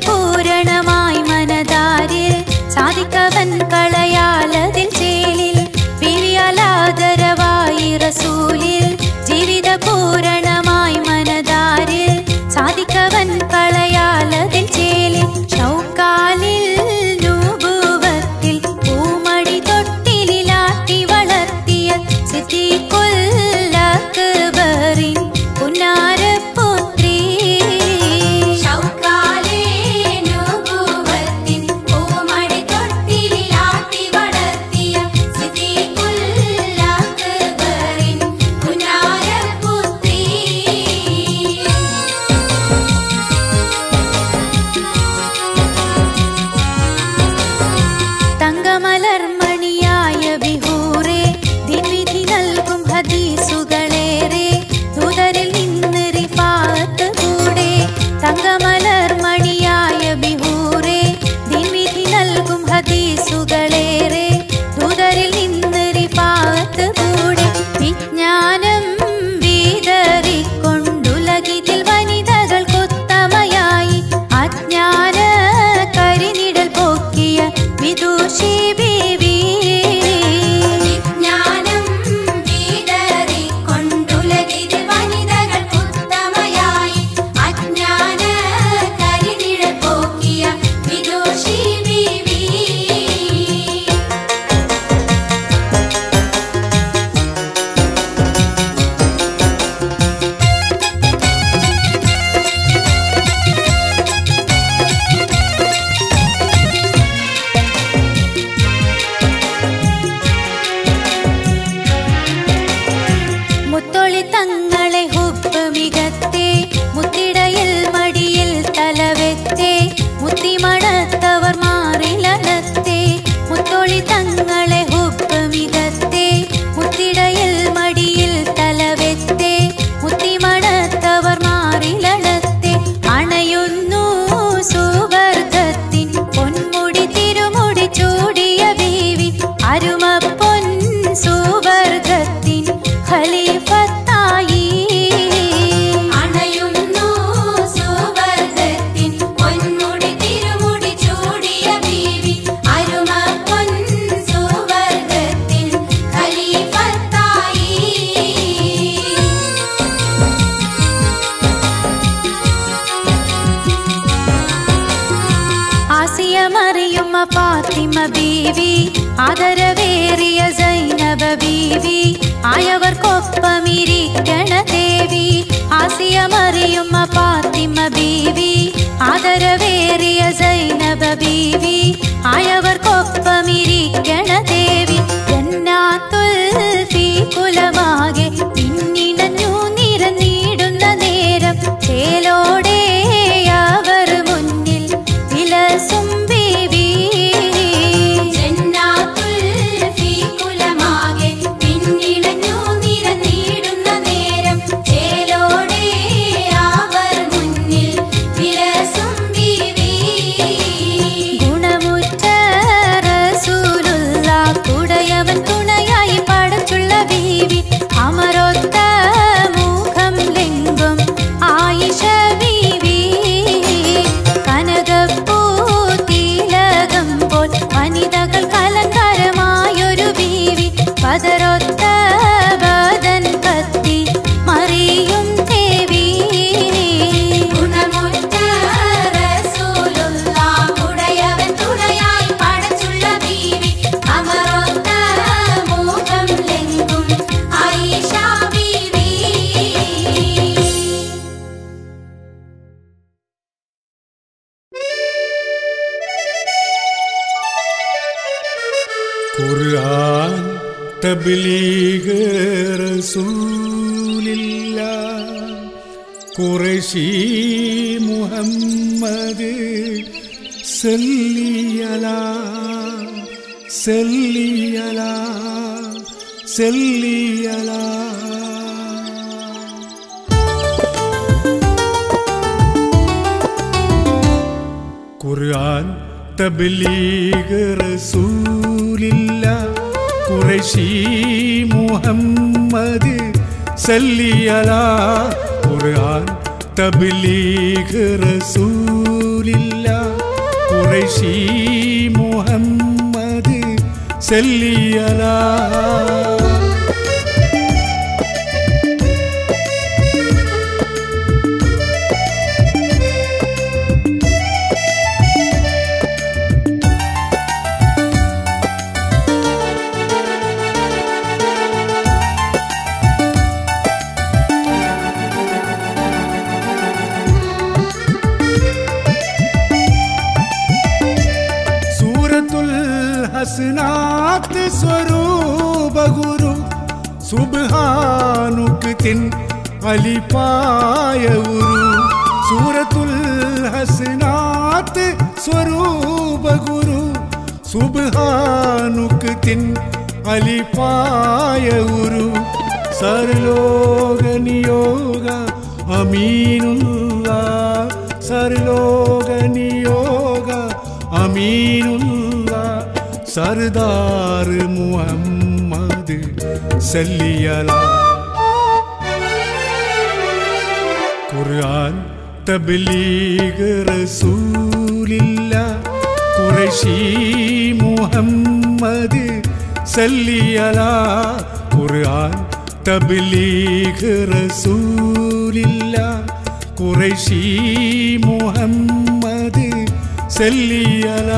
പൂരണമായി മനതാരിൽ സാധിക്കവൻ കളയാലതിൽ ചേലിൽ വിരിയാലാദരവായി റസൂലിൽ ജീവിത പൂരണമായി മനതാരിൽ സാധിക്കവൻ കളയാലതിൽ ചേലിൽ ഷൗക്കാലിൽ നൂബുവത്തിൽ പൂമടി തൊട്ടിലാട്ടി വളർത്തിയ സിദ്ദീഖുൽ അക്ബറിൻ പുന്നാരപുത്രി ഷൗക്കാലേ നൂബുവത്തിൻ പൂമടി തൊട്ടിലാട്ടി വളർത്തിയ സിദ്ദീഖുൽ അക്ബറിൻ പുനാരപുത്രി തങ്കമലർമണിയായ ബിഹൂറെ ദിൻവിധി നൽകും ഹദീസുകളേറെ ദൂതരിൽ നിന്ന് റിഫാത്ത് കൂടെ തങ്കമലർമണിയായ ബിഹൂറെ ദിൻവിധി നൽകും ഹദീസുകളേറെ ദൂതരിൽ നിന്ന് റിഫാത്ത് കൂടെ വിജ്ഞാനം വീതറിക്കൊണ്ടുലകിതിൽ വനിതകൾ കൊത്തമയായി അജ്ഞാന കരിനിടൽ പോക്കിയ വിദൂഷി ബീവി വിജ്ഞാനം വീടറിക്കൊണ്ടുലകിത് വനിതകൾ ഉത്തമയായി അജ്ഞാന കരിനിഴൽ പോക്കിയ വിദൂഷി ബീവി മുത്തൊളി തങ്ങളെ ഹുബ് മികത്തെ മുത്തിടയിൽ മടിയിൽ തലവെത്തെ മുത്തിമണത്തവർ മാറിലടത്തെ മുത്തൊളി തങ്ങളെ ഹുബ് മികത്തെ മുത്തിടയിൽ മടിയിൽ തലവെത്തെ മുത്തിമണത്തവർ മാറിലടത്തെ അണയുന്നു സുവർഗത്തിൻ പൊന്മുടി തിരുമുടി ചൂടിയ ബീവി അരുമ പൊൻ സുവർഗത്തിൻ ഖലീഫത്തായി അണയുന്നു സുവർഗത്തിൻ പൊന്മുടി തിരുമുടി ചൂടിയ ബീവി അരുമ പൊൻ സുവർഗത്തിൻ ഖലീഫത്തായി ആസിയ മറിയുമ്മ ഫാത്തിമ ബീവി ആദരവേറിയ സൈനബ ബീവി ആയവർക്കൊപ്പമിരിക്കണ ദേവി ആസിയ മറിയുമ്മ ഫാത്തിമ ബീവി ആദരവേറിയ സൈനബ ബീവി ആയവർക്കൊപ്പമിരിക്കണ ദേവി ജന്നാത്തുൽ ഫീ കുലമാകെ പിന്നിണഞ്ഞു നിരന്നിടുന്ന നേരം ചേലോടെ അവർ മുന്നിൽ വിലസും ബീവി ജന്നാത്തുൽ ഫീ കുലമാകെ പിന്നിടഞ്ഞു നിരന്നിടുന്ന നേരം ചേലോടെ അവർ മുന്നിൽ വിലസും ബീവി ഗുണമുറ്റ റസൂലുള്ള കുടയവൻ തുണയായി പടച്ചുള്ള ബീവി അമരൊത്ത മുഖം ലിംഗം ആയിഷ ബീവി കനകപ്പൂത്തിലകം പോൽ വനിതകൾ കലങ്കരമായൊരു ബീവി പതരൊത്ത ബദൻ കത്തി മറിയും ദേവി ഗുണമുറ്റ റസൂലുള്ള ഉടയവൻ തുണയായി പടച്ചുള്ള ബീവി അമരൊത്ത മുഖം ലെങ്കും ആയിഷ ബീവി ഖുർആൻ തബ്ലീഗ് റസൂലില്ല ഖുറൈശി മുഹമ്മദ് സല്ലിയല സല്ലിയല സല്ലിയല ഖുർആൻ തബ്ലീഗ് റസൂലില്ല ഖുറൈശി മുഹമ്മദ് സല്ലിയല ഖുർആൻ തബ്ലീഗ് റസൂലില്ല കുറൈശി മുഹമ്മദ് സല്ലിയല സൂറത്തുൽ ഹസനാത്ത് സ്വരൂപ ഗുരു സുബ്ഹാനുക്ക് തിൻ അലിപ്പായ ഉരു സൂറത്തുൽ ഹസനാത്ത് സ്വരൂപ ഗുരു സുബ്ഹാനുക്ക് തിൻ അലിപ്പായ ഉരു സർലോക നിയോഗ അമീനുള്ള സർലോക നിയോഗ അമീനുള്ള സർദാർ മുഹമ്മദ് സല്ലിയല ഖുർആൻ തബ്ലീഗ് റസൂലില്ല ഖുറൈശി മുഹമ്മദ് സല്ലിയല ഖുർആൻ തബ്ലീഗ് റസൂലില്ല ഖുറൈശി മുഹമ്മദ് സല്ലിയല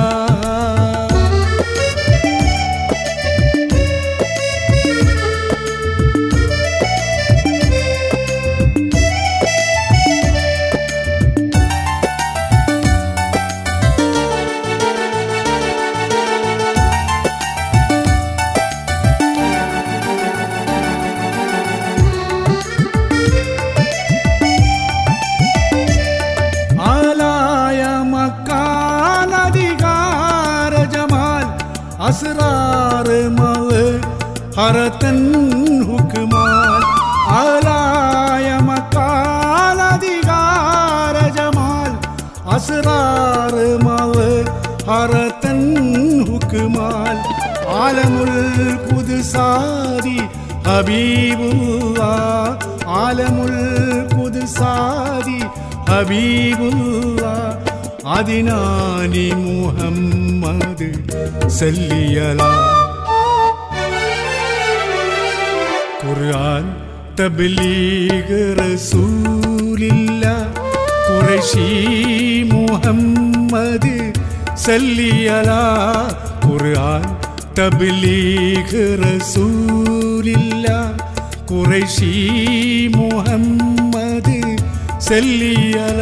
ആലായ മക്കാനധികാര ജമാൽ അസ്രാർ മവ് ഹറത്തൻ ഹുക്മാൽ ആലായ മക്കാനധികാര ജമാൽ അസ്രാർ മവ് ഹറത്തൻ ഹുക്മാൽ ആലമുൽ കുദ്സാദി ഹബീബുള്ള ആലമുൽ കുദ്സാദി ഹബീബുള്ള അതിനാനി മുഹമ്മദ് സല്ലിയല ഖുർആൻ തബ്ലീഗ് റസൂലില്ല ഖുറൈശി മുഹമ്മദ് സല്ലിയല ഖുർആൻ തബ്ലീഗ് റസൂലില്ല ഖുറൈശി മുഹമ്മദ് സല്ലിയല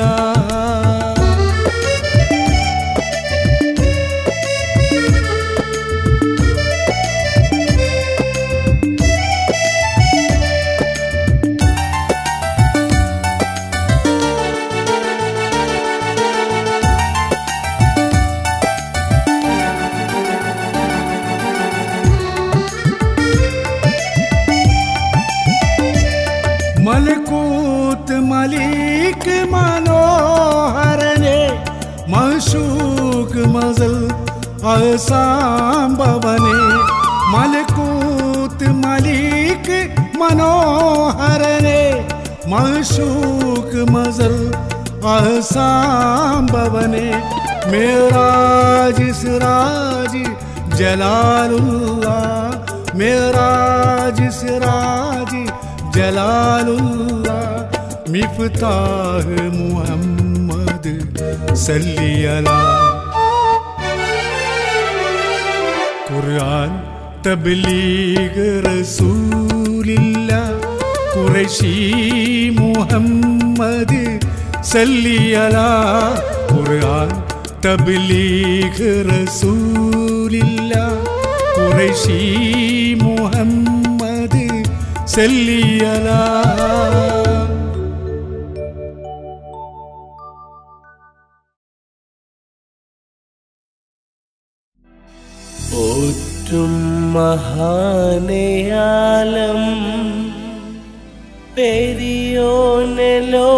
മലക്കൂത്ത് മലിക് മനോഹരനെ മഷൂക്ക് മസൽ അസാംബവനെ മലക്കൂത്ത് മലിക് മനോഹരനെ മഷൂക്ക് മസൽ അസാംബവനെ മേറാജ് സിറാജ് ജലാലുള്ള മേറാജ് സിറാജ് ജലാലുള്ള മിഫ്താഹ് മുഹമ്മദ് സല്ലിയല ഖുർആൻ തബ്ലീഗ് റസൂലില്ല ഖുറൈശി മുഹമ്മദ് സല്ലിയല ഖുർആൻ തബ്ലീഗ് റസൂലില്ല ഖുറൈശി മുഹമ്മദ് സല്ലിയല പോറ്റും മഹാനയാലം പെരിയോനെ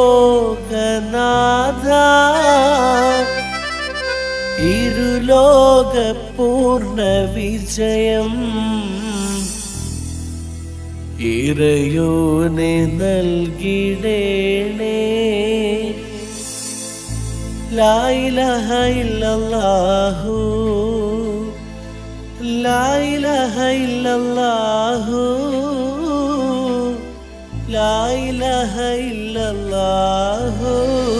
ലോകനാഥ ഇരുലോക പൂർണ്ണ വിജയം ഇറയോനെ നൽകിടേണേ ലാ ഇലാഹ ഇല്ലല്ലാഹു ലാ ഇലാഹ ഇല്ലല്ലാഹു ലാ ഇലാഹ ഇല്ലല്ലാഹു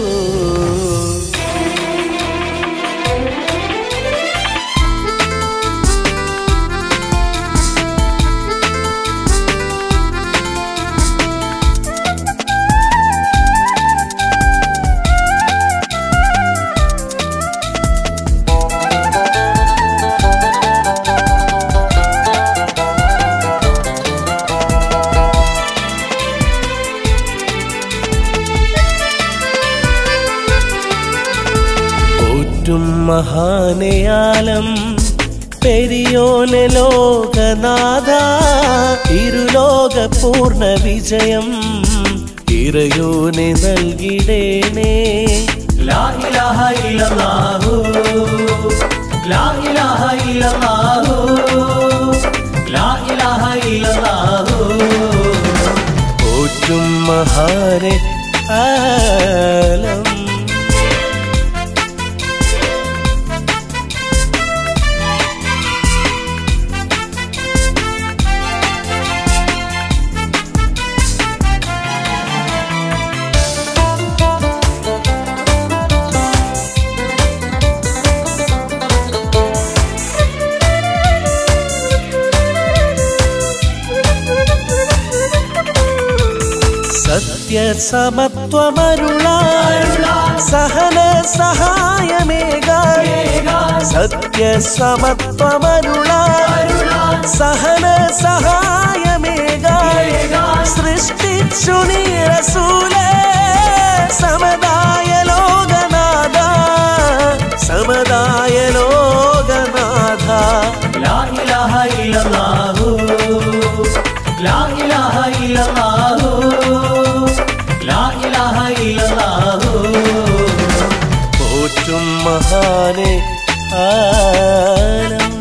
പോറ്റും മഹാനയാലം പെരിയോനെ ലോകനാഥ ഇരുലോക പൂർണ്ണ വിജയം ഇറയോനെ നൽകിടേണേ ലാ ഇലാഹ ഇല്ലല്ലാഹു ലാ ഇലാഹ ഇല്ലല്ലാഹു ലാ ഇലാഹ ഇല്ലല്ലാഹു പോറ്റും മഹാനെ ആലം സത്യസമത്വമരുള സഹന സഹായമേക സത്യസമത്വമരുള സഹന സഹായമേക സൃഷ്ടിച്ചു നീ റസൂലേ സമതായ ലോകനാഥ സമതായ ലോകനാഥ ലാ ഇലാഹ ഇല്ലല്ലാഹു ലാ ഇലാഹ ഇല്ലല്ലാഹു ലാ ഇലാഹ ഇല്ലല്ലാഹു പോറ്റും മഹാനെ ആലം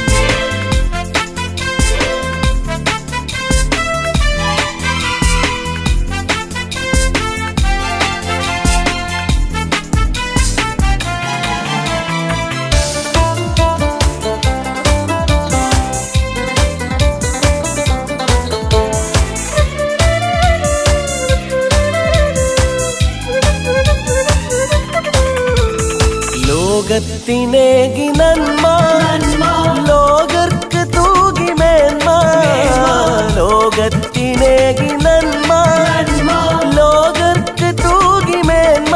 ലോകത്തിനേകി നന്മ ലോകർക്ക് തൂകി മേന്മ ലോകത്തിനേകി നന്മ ലോകർക്ക് തൂകി മേന്മ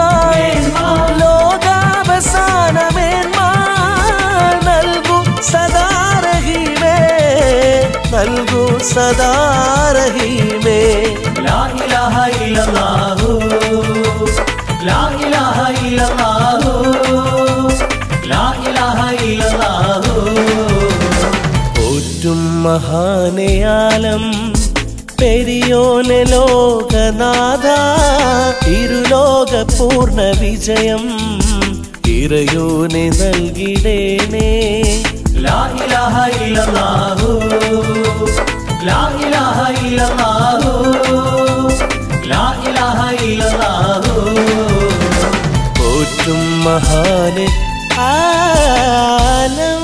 ലോകാവസാന മേന്മ നൽകു സദാരഹീമേ നൽകു സദാരഹീമേ ലാ ഇലാഹ ഇല്ലല്ലാഹു ലാ ഇലാഹ ഇല്ലല്ലാഹു ലാ ഇലാഹ ഇല്ലല്ലാഹു പോറ്റും മഹാനയാലം പെരിയോനെ ലോകനാഥ ഇരുലോക പൂർണ്ണ വിജയം ഇറയോനെ നൽകിടേണേ ലാ ഇലാഹ ഇല്ലല്ലാഹു ലാ ഇലാഹ ഇല്ലല്ലാഹു ലാ ഇലാഹ ഇല്ലല്ലാഹു പോറ്റും മഹാനെ ആലം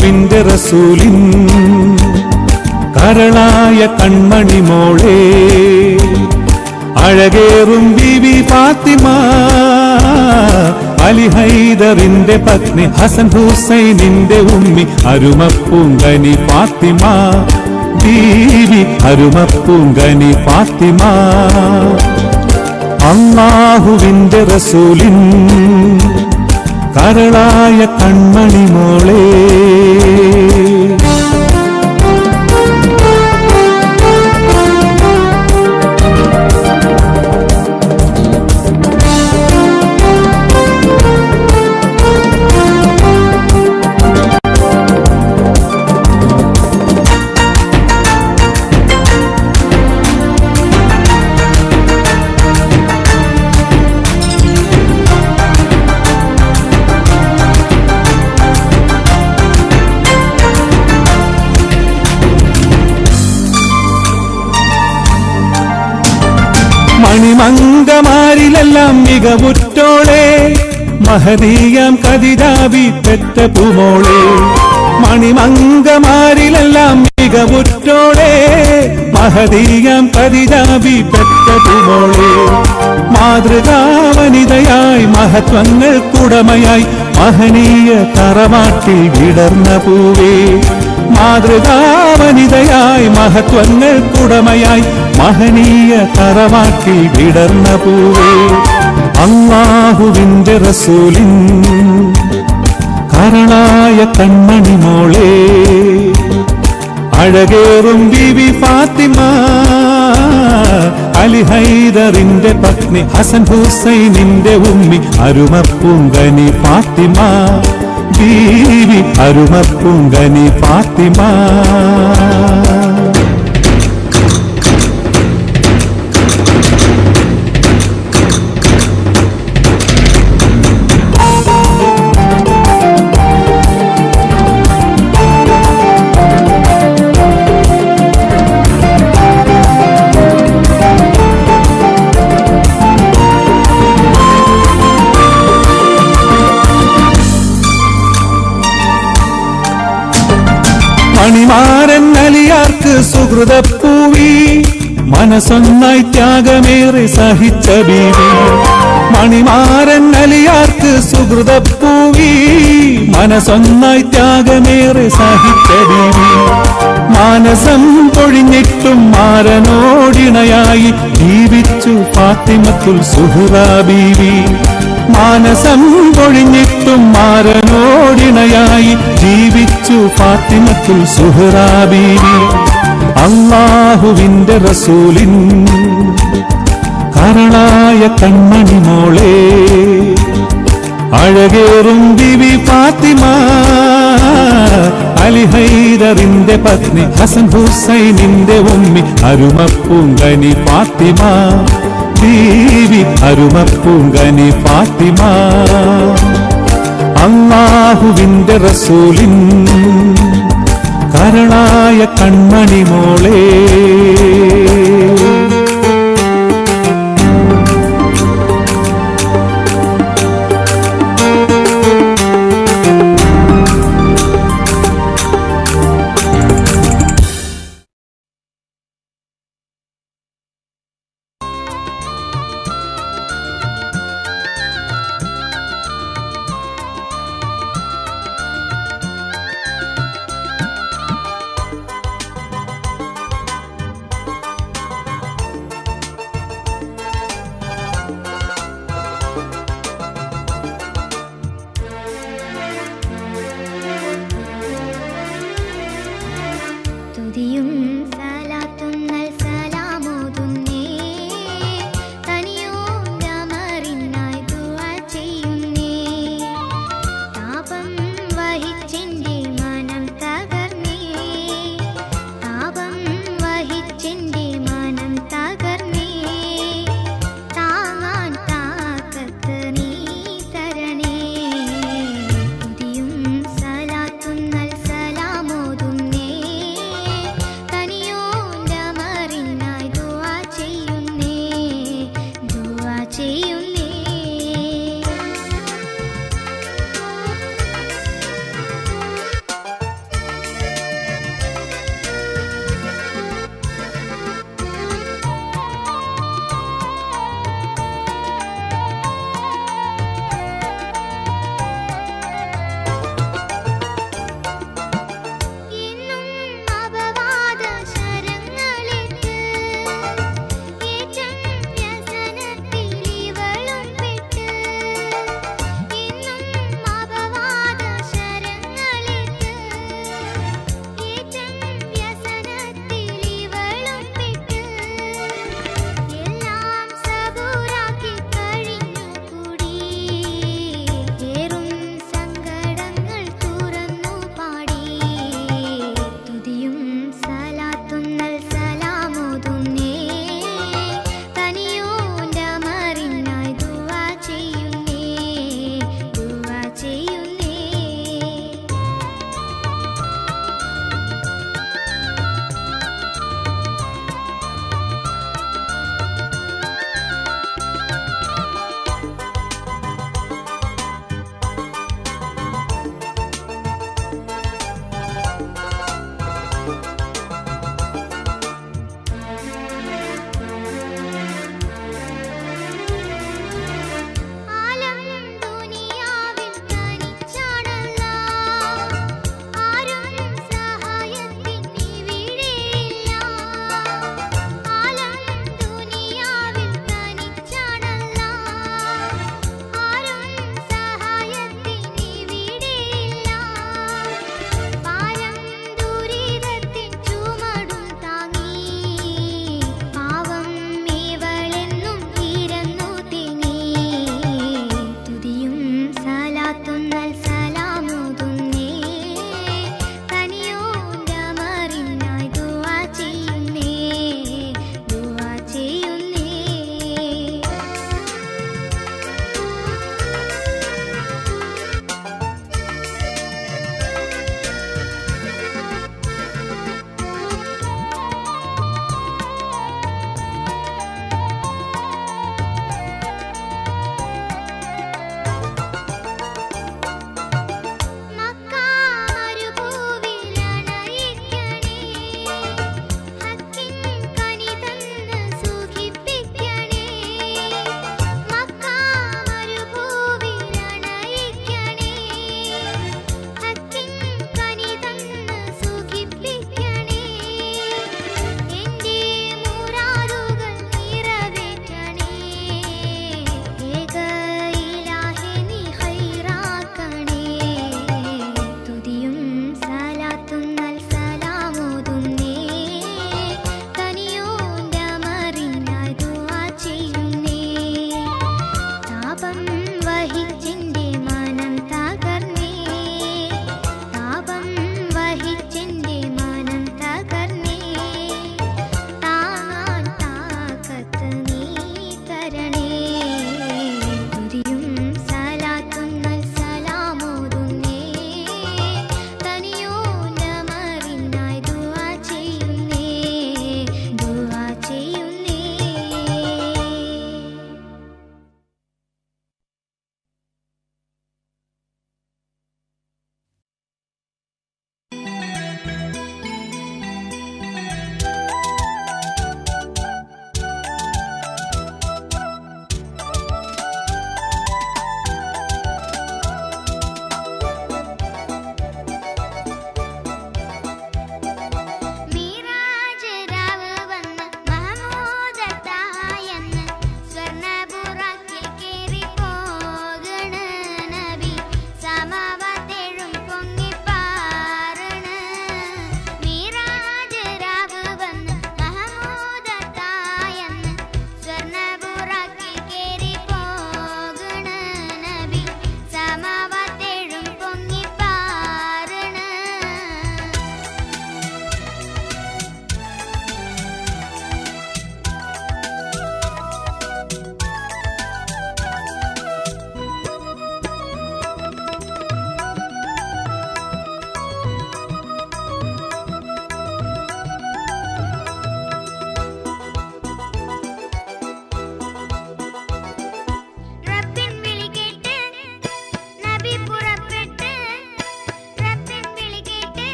അള്ളാഹുവിന്റെ റസൂലിൻ കരളായ കൺമണി മോളെ അഴകേറും ബീവി ഫാത്തിമ അലി ഹൈദറിന്റെ പത്നി ഹസൻ ഹുസൈനിന്റെ ഉമ്മി അരുമപ്പൂങ്കനി ഫാത്തിമ ബീവി അരുമപ്പൂങ്കനി ഫാത്തിമ അള്ളാഹുവിന്റെ റസൂലിൻ കരളായ കൺമണി മോളേ മണിമംഗമാരിലെല്ലാം മികവുറ്റോളെ മഹദീയം കതിരാവി പെറ്റ പൂമോളെ മണിമംഗമാരിലെല്ലാം മികവുറ്റോളെ മഹദീയം കതിരാവി പെറ്റ പൂമോളെ മാതൃകാവനിതയായി മഹത്വങ്ങൾ കുടമയായി മഹനീയ തറവാട്ടിൽ വിടർന്ന പൂവേ മാതൃകാവനിതയായി മഹത്വങ്ങൾ കുടമയായി മഹനീയ തറവാട്ടിൽ വിടർന്ന പൂവേ അള്ളാഹുവിന്റെ റസൂലിൻ കരളായ കൺമണി മോളെ അഴകേറും ബിബി ഫാത്തിമ അലി ഹൈദറിന്റെ പത്നി ഹസൻ ഹുസൈനിന്റെ ഉമ്മി അരുമപ്പൂങ്കനി ഫാത്തിമ ബീവി അരുമപ്പൂങ്കനി ഫാത്തിമ മണിമാരൻ അലിയാർക്ക് സുഹൃതപ്പൂവി മനസ്സൊന്നായി ത്യാഗമേറെ സഹിച്ച ബീവി മണിമാരൻ അലിയാർക്ക് സുഹൃതപ്പൂവി മനസ്സൊന്നായി ത്യാഗമേറെ സഹിച്ച ബീവി മാനസം പൊഴിഞ്ഞിട്ടും മാരനോടിണയായി ജീവിച്ചു ഫാത്തിമത്തുൽ സുഹ്റ ബീവി മാനസം പൊഴിഞ്ഞിട്ടും മാരനോടിണയായി ജീവിച്ചു ഫാത്തിമത്തുൽ സുഹ്റ ബീവി അള്ളാഹുവിന്റെ റസൂലിൻ കരളായ കൺമണി മോളെ അഴകേറും ബിവി ഫാത്തിമ അലി ഹൈദറിന്റെ പത്നി ഹസൻ ഹുസൈനിന്റെ ഉമ്മി അരുമപ്പൂങ്കനി ഫാത്തിമ ബീവി അരുമപ്പൂങ്കനി ഫാത്തിമ അള്ളാഹുവിന്റെ റസൂലിൻ കരളായ കൺമണി മോളേ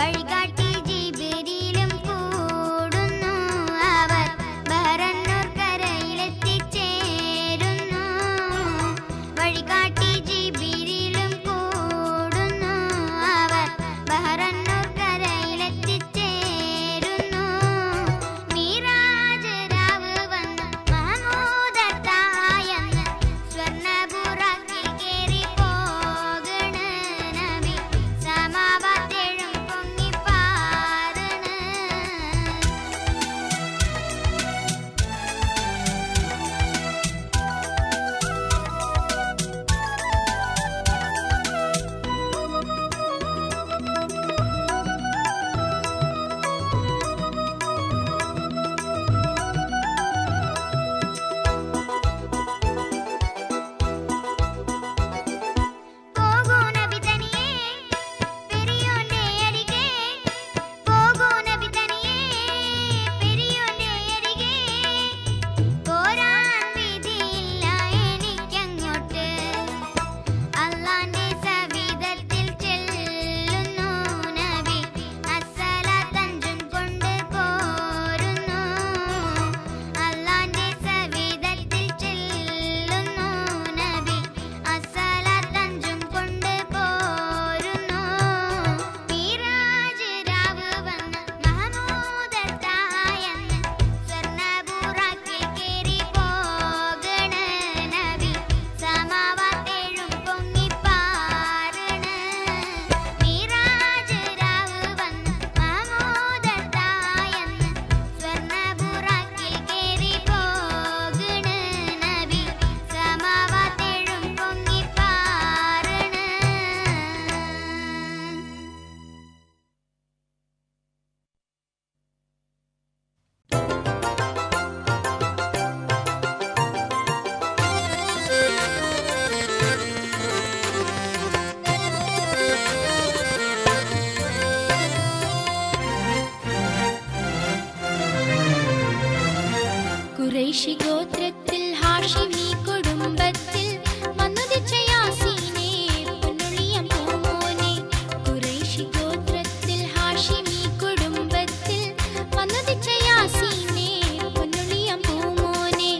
വഴികാട്ടി ജിബിരിയിലും കൂടുന്നു അവർ ബഹറന്നൂർ കരയിലെത്തിച്ചേരുന്നു വഴികാട്ടി ജിബിരിയിലും കൂടുന്നു അവർ ബഹറന്നൂർ കരയിലെത്തിച്ചേരുന്നു മീറാജ് രാവ് വന്ന് മഹമൂദത്തായെന്ന് സ്വർണ്ണപുറാക്കിൽ കേറി പോകണ് നബി സമാവാത്തേഴും പൊങ്ങിപ്പാറണ് പോകൂ നബി തനിയേ പെരിയോന്റെ അരികെ പോകൂ നബി തനിയേ പെരിയോന്റെ അരികെ പോരാൻ വിധിയില്ല എനിക്കങ്ങോട്ട് അള്ളാന്റെ സവിധത്തിൽ ചെല്ലുന്നു നബി അസ്സലാത്തഞ്ചും കൊണ്ട് പോരുന്നു അള്ളാന്റെ സവിധത്തിൽ ചെല്ലുന്നു നബി അസ്സലാത്തഞ്ചും കൊണ്ട് പോരുന്നു മീറാജ് രാവ് വന്ന് മഹമൂദത്തായെന്ന് സ്വർണ്ണപുറാക്കിൽ കേറി പോകണ് നബി സമാവാത്തേഴും പൊങ്ങിപ്പാറണ് മീറാജ് രാവ് വന്ന് മഹമൂദത്തായെന്ന് സ്വർണ്ണപുറാക്കിൽ കേറി പോകണ് നബി സമാവാത്തേഴും പൊങ്ങിപ്പാറണ് കുറേശി ഗോത്രത്തിൽ ഹാഷിമി കുടുംബത്തിൽ വന്നുദിച്ച യാസീനെ പൊന്നുളിയം പൂമോനെ കുറേശി ഗോത്രത്തിൽ ഹാഷിമി കുടുംബത്തിൽ വന്നുദിച്ച യാസീനെ പൊന്നുളിയം പൂമോനെ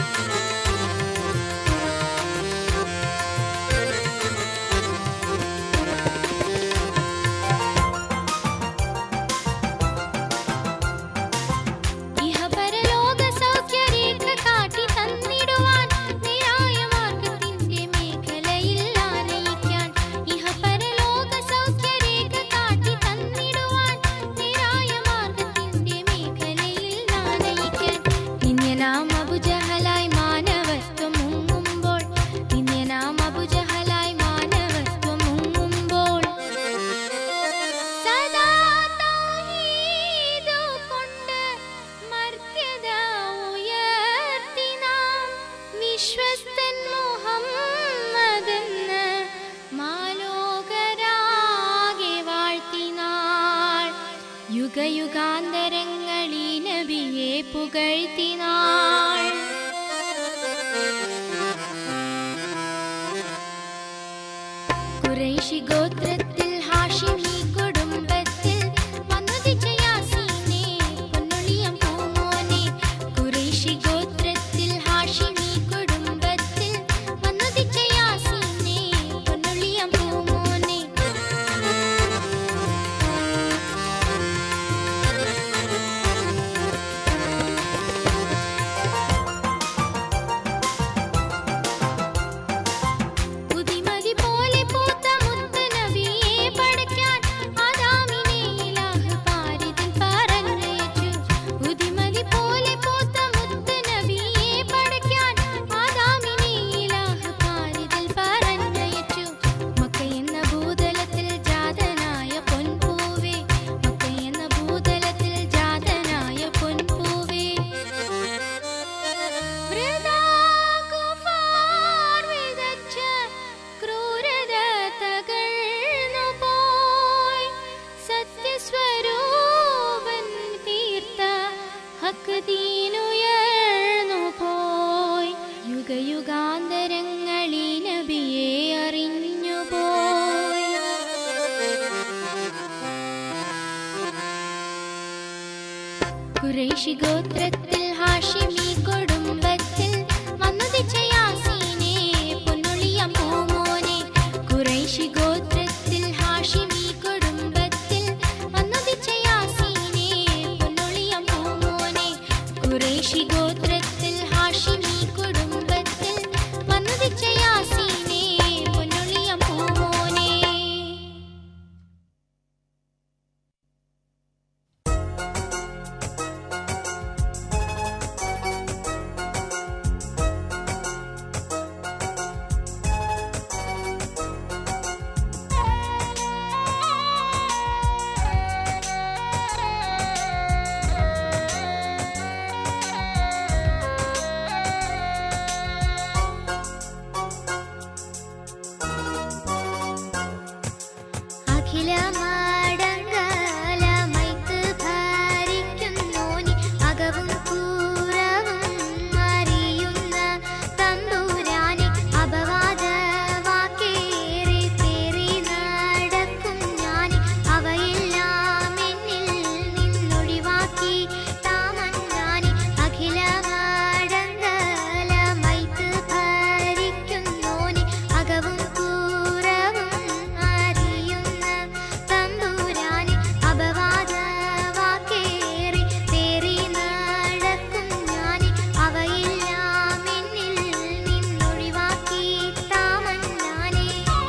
ഇഹപരലോക സൗഖ്യരേഖ കാട്ടി തന്നിടുവാൻ നിരായ മാർഗത്തിന്റെ മേഖലയിൽ ആനയിക്കാൻ ഇഹപരലോക സൗഖ്യരേഖ കാട്ടി തന്നിടുവാൻ നിരായ മാർഗത്തിന്റെ മേഖലയിൽ ആനയിക്കാൻ നിന്യനാം അബുജഹലായി മാനവത്വം മുങ്ങുമ്പോൾ നിന്യനാം അബുജഹലായി മാനവത്വം മുങ്ങുമ്പോൾ സദാ തൗഹീദു കൊണ്ട് മർത്യത ഉയർത്തി നാം വിശ്വസ്തൻ മുഹമ്മദെന്ന് മാലോകരാകെ വാഴ്ത്തിനാൾ യുഗയുഗാന്തരങ്ങളീ നബിയെ പുകഴ്ത്തിനാൾ കുറേശി ഗോത്രത്തിൽ ഹാഷിമി കുടുംബത്തിൽ വന്നുദിച്ച യാസീനെ പൊന്നുളിയം പൂമോനെ കുറേശി ഗോത്രത്തിൽ ഹാഷിമി കുടുംബത്തിൽ വന്നുദിച്ച യാസീനെ പൊന്നുളിയം പൂമോനെ പുതിമതി പോലെ പൂത്ത മുത്ത് നബി ഖുറൈശി ഗോത്രത്തിൽ ഹാഷിമി കുടുംബത്തിൽ വന്നുദിച്ച യാസീനെ പൊന്നൊളിയം പൂമോനെ ഖുറൈശി ഗോത്രത്തിൽ ഹാഷിമി കുടുംബത്തിൽ വന്നുദിച്ച യാസീനെ പൊന്നൊളിയം പൂമോനെ ഖുറൈശി ഗോത്രത്തിൽ ഹാഷിമി കുടുംബത്തിൽ വന്നുദിച്ച യാസീനെ പൊന്നൊളിയം പൂമോനെ അഖിലമാടങ്കലമൈത്ത് ഭരിക്കുന്നോനി അകവും കൂറവും അറിയുന്ന തമ്പുരാനെ അപവാദ വാക്കേറി പേറി നടക്കും ഞാൻ അവയെല്ലാം എന്നിൽ നിന്നൊഴിവാക്കി താമഞ്ഞാനി അഖിലമാടങ്കലമൈത്ത് ഭരിക്കുന്നോനി അകവും കൂറവും അറിയുന്ന തമ്പുരാനെ അപവാദ വാക്കേറി പേറി നടക്കും ഞാൻ അവയെല്ലാം എന്നിൽ നിന്നൊഴിവാക്കി താമഞ്ഞാനേ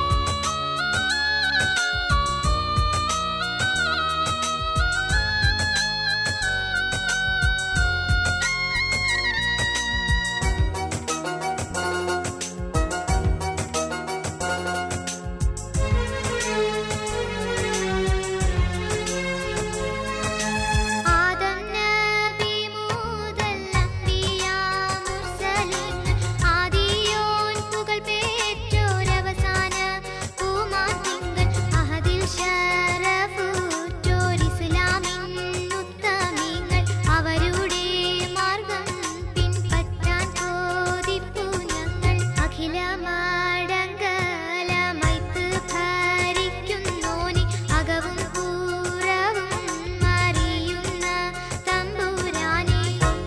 ആദം നബി മുതൽ അംബിയ മുർസലീൻ ആദിയോൻ പുകൾ പേറ്റോരവസാന പൂമാത്തിങ്കൾ അഹദിൽ ശരഫൂറ്റോർ ഇസ്ലാമിൻ ഉത്തമീങ്ങൾ അവരുടെ മാർഗം പിൻപറ്റാൻ ചോദിപ്പു ഞങ്ങൾ അഖിലമാടങ്കലമൈത്ത് ഭരിക്കുന്നോനി അകവും പൂരവും അറിയുന്ന തമ്പുരാനേ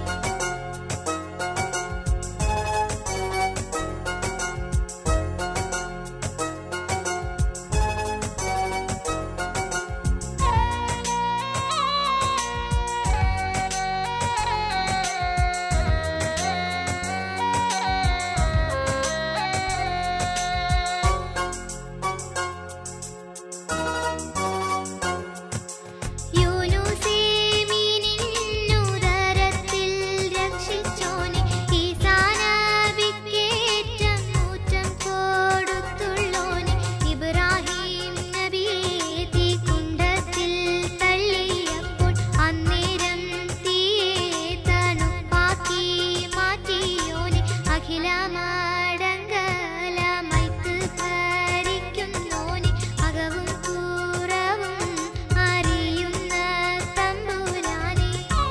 യൂനുസേമിനിന്നുദരത്തിൽ രക്ഷിച്ചോനെ ഈസാനബിക്കേറ്റം ഊറ്റം കൊടുത്തുള്ളോനെ ഇബ്രാഹിം നബിയെ തീക്കുണ്ടത്തിൽ തള്ളിയപ്പോൾ അന്നേരം തീയെ തണുപ്പാക്കി മാറ്റിയോനെ അഖിലമാടങ്കലമൈത്ത് ഭരിക്കുന്നോനെ അകവും കൂറവും അറിയുന്ന തമ്പുരാനേ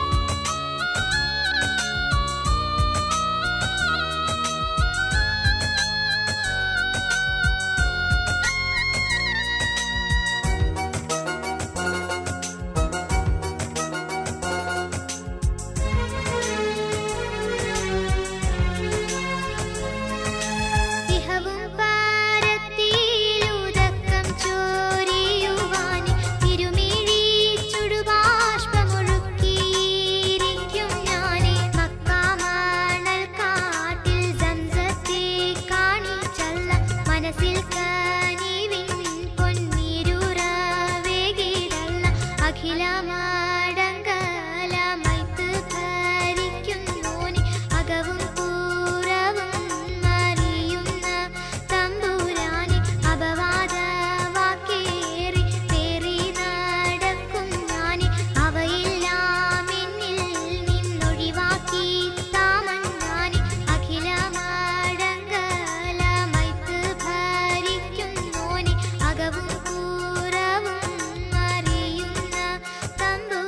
ഇഹവും പാരത്തിയിലുദക്കം ചോരിയുവാന് തിരുമിഴി ചുടുബാഷ്പമൊഴുക്കിയിരിക്കും ഞാനേ മക്കാമണൽ കാട്ടിൽ സംസത്തെ കാണിച്ചല്ല മനസ്സിൽ കനിവിൻ പൊന്നീരുറവേകിടല്ല അഖിലമാടങ്കലമൈത്ത് ഭരിക്കുന്നോനി അകവും പൂരവും അറിയുന്ന തമ്പുരാനെ അപവാദ വാക്കേറി പേറി നടക്കും ഞാനെ അവയെല്ലാം എന്നിൽ നിന്നൊഴിവാക്കി താമഞ്ഞാനെ അഖിലമാടങ്കലമൈത്ത് ഭരിക്കുന്നോനെ അകവും പൂരവും അറിയുന്ന തമ്പുരാനെ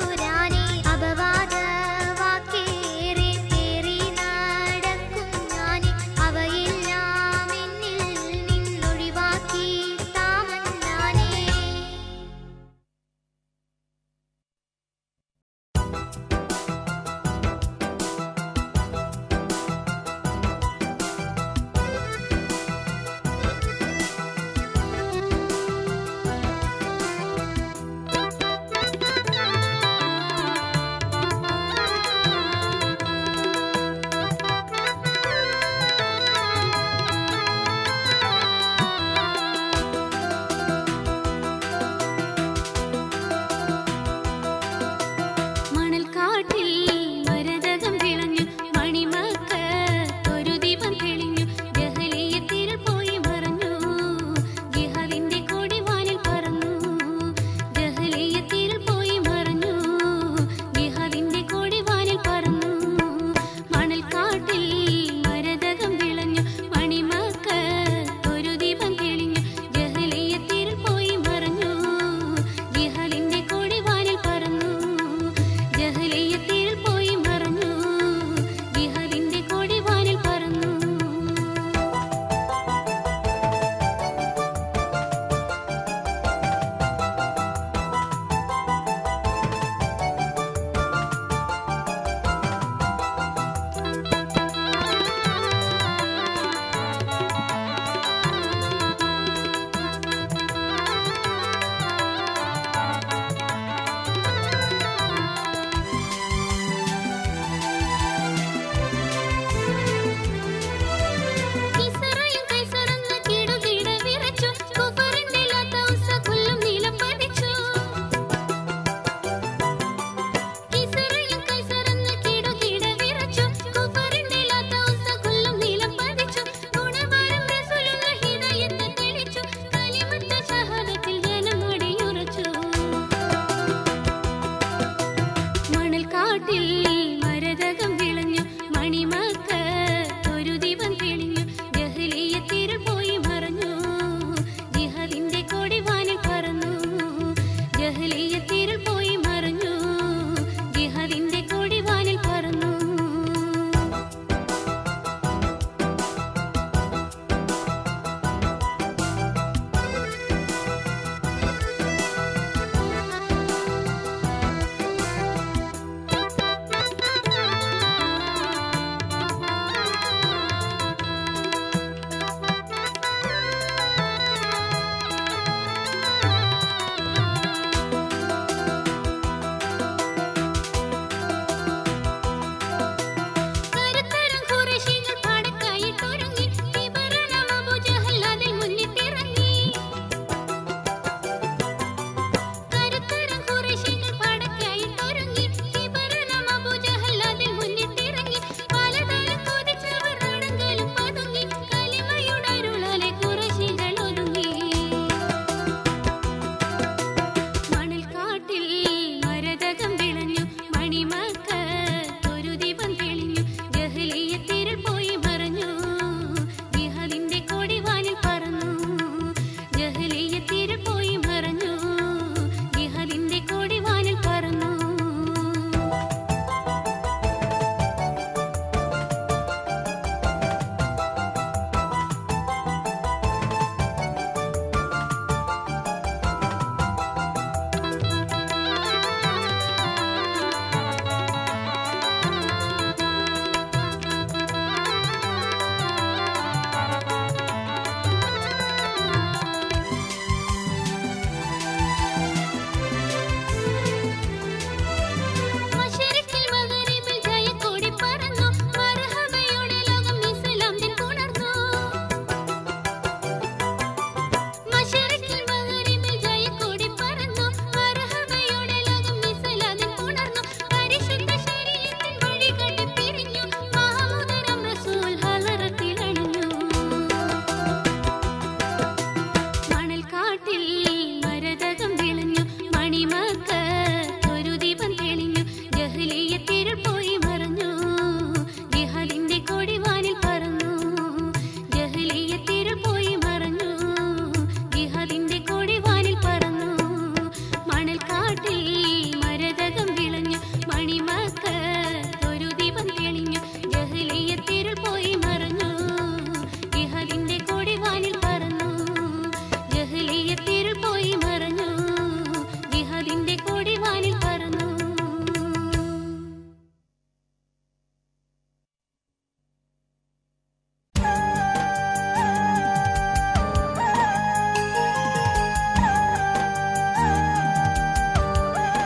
കാട്ടിൽ മരതകം വിളഞ്ഞു മണിമക്ക ഒരു ദീപം തെളിഞ്ഞു ജഹലിയത്തിരുൾ പോയി മറഞ്ഞു ജിഹാദിന്റെ കൊടി വാനിൽ പറന്നു ജഹലിയത്തിരുൾ പോയി മറഞ്ഞു ജിഹാദിന്റെ കൊടി വാനിൽ പറന്നു ും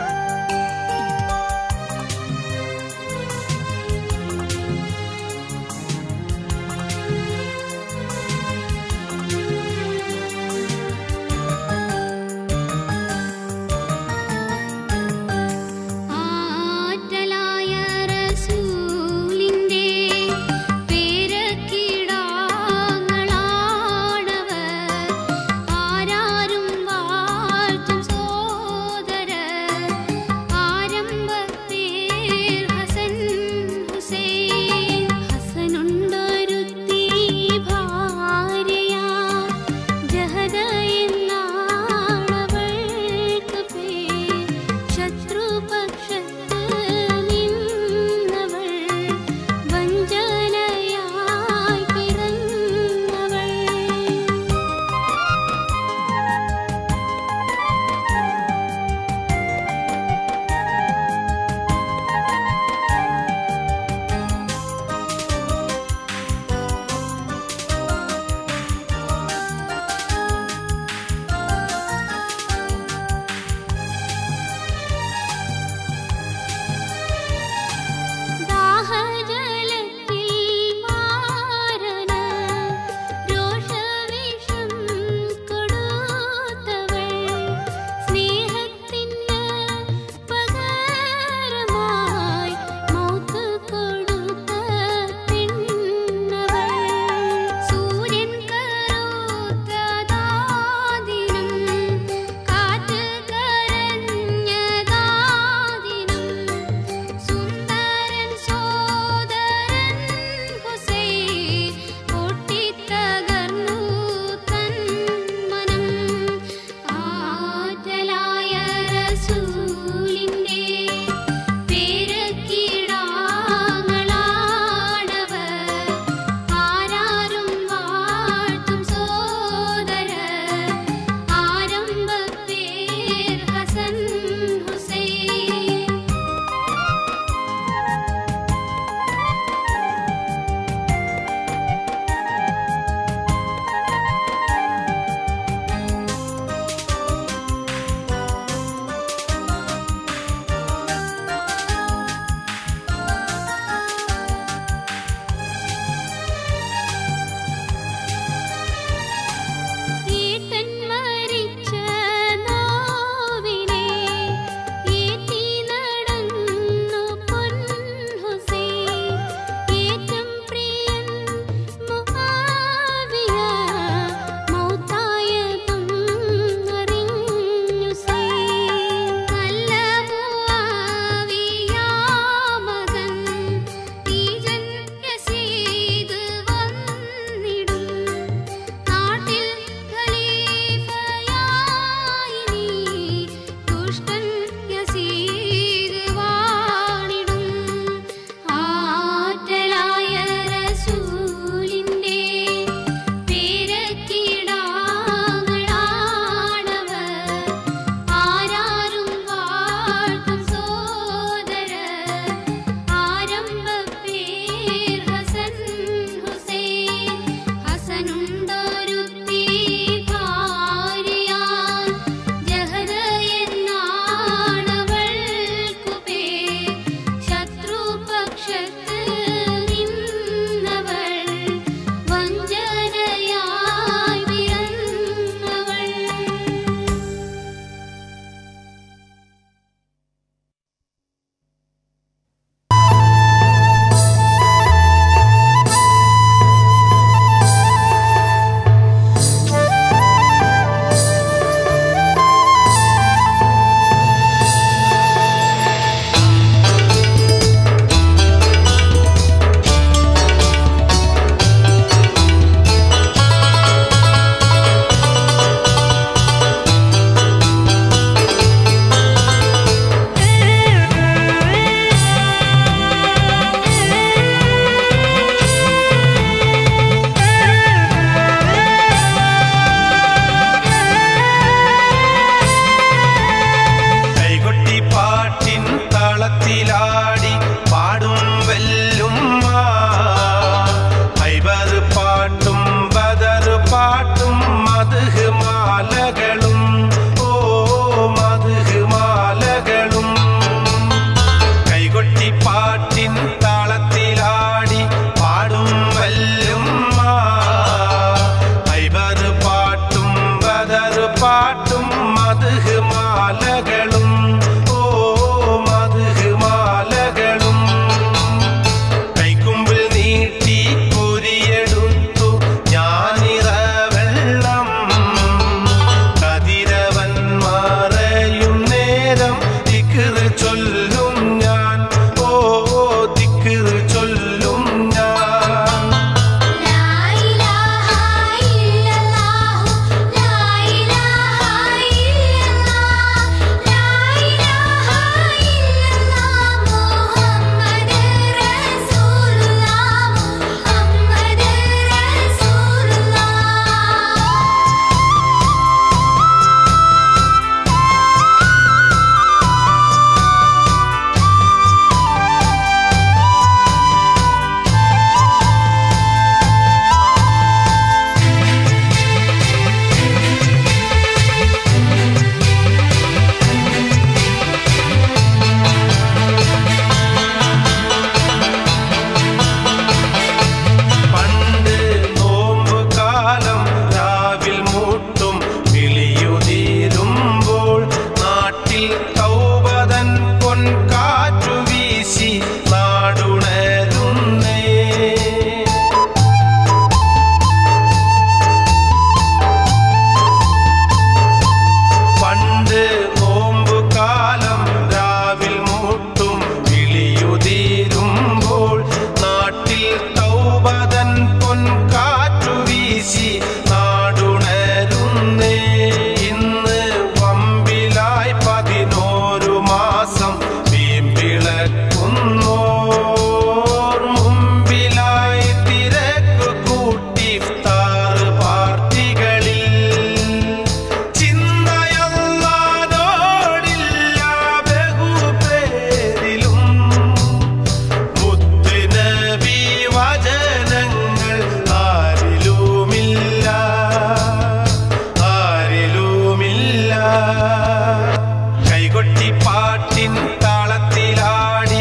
വെറ്റിപ്പാട്ടിൻ താളത്തിലാടി